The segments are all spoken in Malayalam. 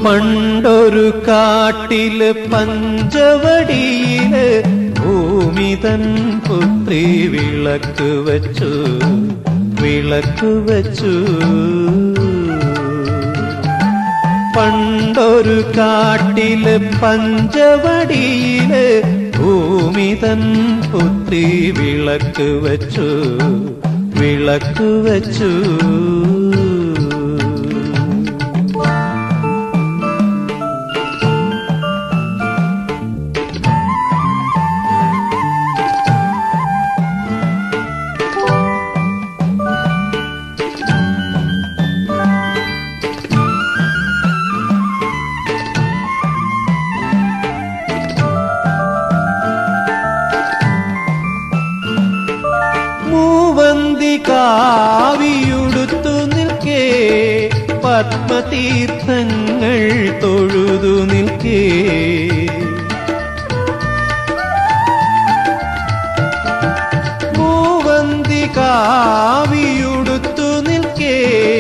പണ്ടൊരു കാട്ടില് പഞ്ചവടിയില് ഭൂമി തൻ പുത്രി വിളക്ക് വച്ചു വിളക്ക് വച്ചു പണ്ടൊരു കാട്ടില് പഞ്ചവടിയില് ഭൂമി തൻ പുത്രി വിളക്ക് വച്ചു വിളക്ക് വച്ചു മൂവന്തി കാവിയുടുത്തു നിൽക്കേ പത്മതീർത്ഥങ്ങൾ തൊഴുതു നിൽക്കേ മൂവന്തി കാവിയുടുത്തു നിൽക്കേ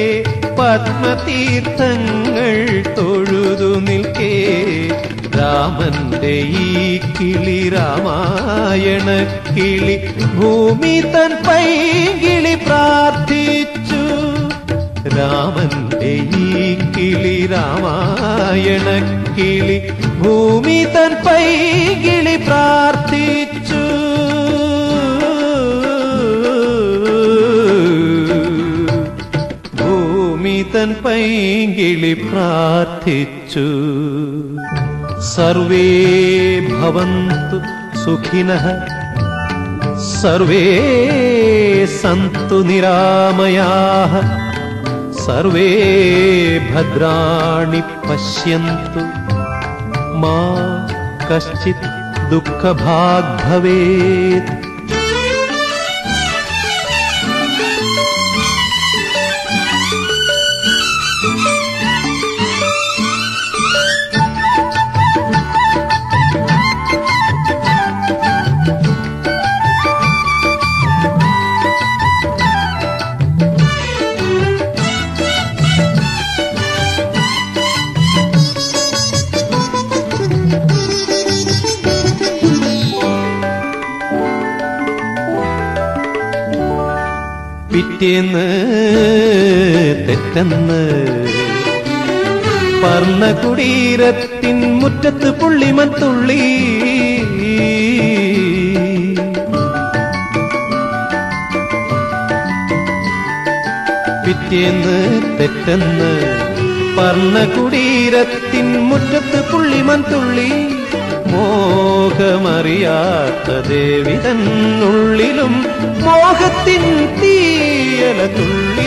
പത്മതീർത്ഥങ്ങൾ തൊഴുതു നിൽക്കേ രാമന്റെ ഈ കിളി രാമായണ കിളി ഭൂമി തൻ പൈകിളി പ്രാർത്ഥിച്ചു രാമന്റെ ഈ കിളി രാമായണ കിളി ഭൂമി തൻ പൈകിളി പ്രാർത്ഥിച്ചു ഭൂമി തൻ പൈകിളി പ്രാർത്ഥിച്ചു സർവേ ഭവന്തു സുഖിനഃ സർവേ സന്തു നിരാമയാः സർവേ ഭദ്രാണി പശ്യന്തു മാ കശ്ചിത് ദുഃഖഭാഗ് ഭവേത് പിറ്റേന്ന് തെറ്റെന്ന് പറന്ന കുടീരത്തിൻ മുറ്റത്ത് പുള്ളിമത്തുള്ളി പിറ്റേന്ന് തെറ്റെന്ന് പറന്ന കുടീരത്തിൻ മുറ്റത്ത് പുള്ളിമന്തുള്ളി മോഹമറിയാത്ത ദേവി തന്നുള്ളിലും മോഹത്തിൻ തീയല തുള്ളി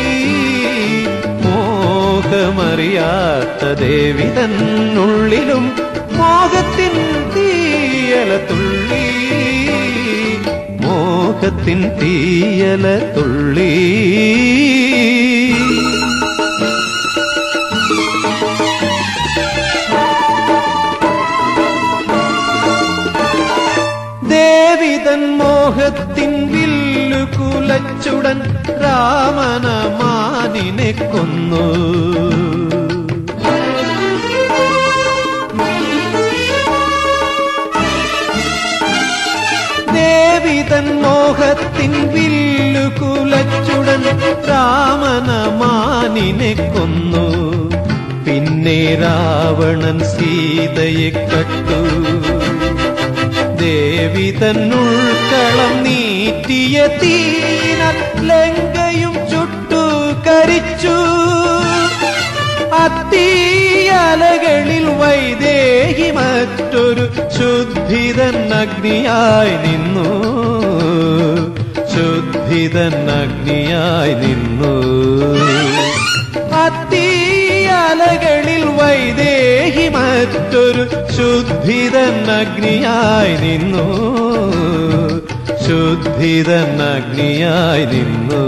മോഹമറിയാത്ത ദേവി തന്നുള്ളിലും മോഹത്തിൻ തീയല തുള്ളി മോഹത്തിൻ തീയല തുള്ളി ദേവിതൻ മോഹത്തിൻ വില്ലു കുലച്ചുടൻ രാമന മാനിനെ കൊന്നു ദേവിതൻ മോഹത്തിൻ വില്ലു കുലച്ചുടൻ രാമന മാനിനെ കൊന്നു പിന്നെ രാവണൻ സീതയെ കട്ടു ദേവി തന്നുൾക്കളം നീറ്റിയ തീന ലങ്കയും ചുട്ടു കരിച്ചു അത്തീയലകളിൽ വൈദേഹി മറ്റൊരു ശുദ്ധിതൻ അഗ്നിയായി നിന്നു ശുദ്ധിതൻ അഗ്നിയായി നിന്നു അത്തീയലകളിൽ വൈദേഹി മറ്റൊരു ശുദ്ധിതൻ അഗ്നിയായി നിന്നു ശുദ്ധിതൻ അഗ്നിയായി നിന്നു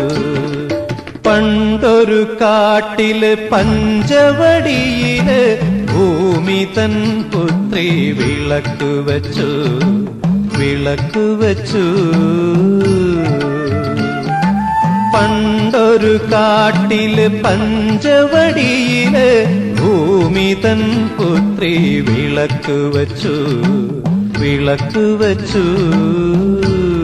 പണ്ടൊരു കാട്ടില് പഞ്ചവടിയില് ഭൂമി തൻ പുത്രി വിളക്ക് വച്ചു വിളക്ക് വച്ചു പണ്ടൊരു കാട്ടില് പഞ്ചവടിയില് ഭൂമി തൻ പുത്രി വിളക്ക് വച്ചു വിളക്ക് വച്ചു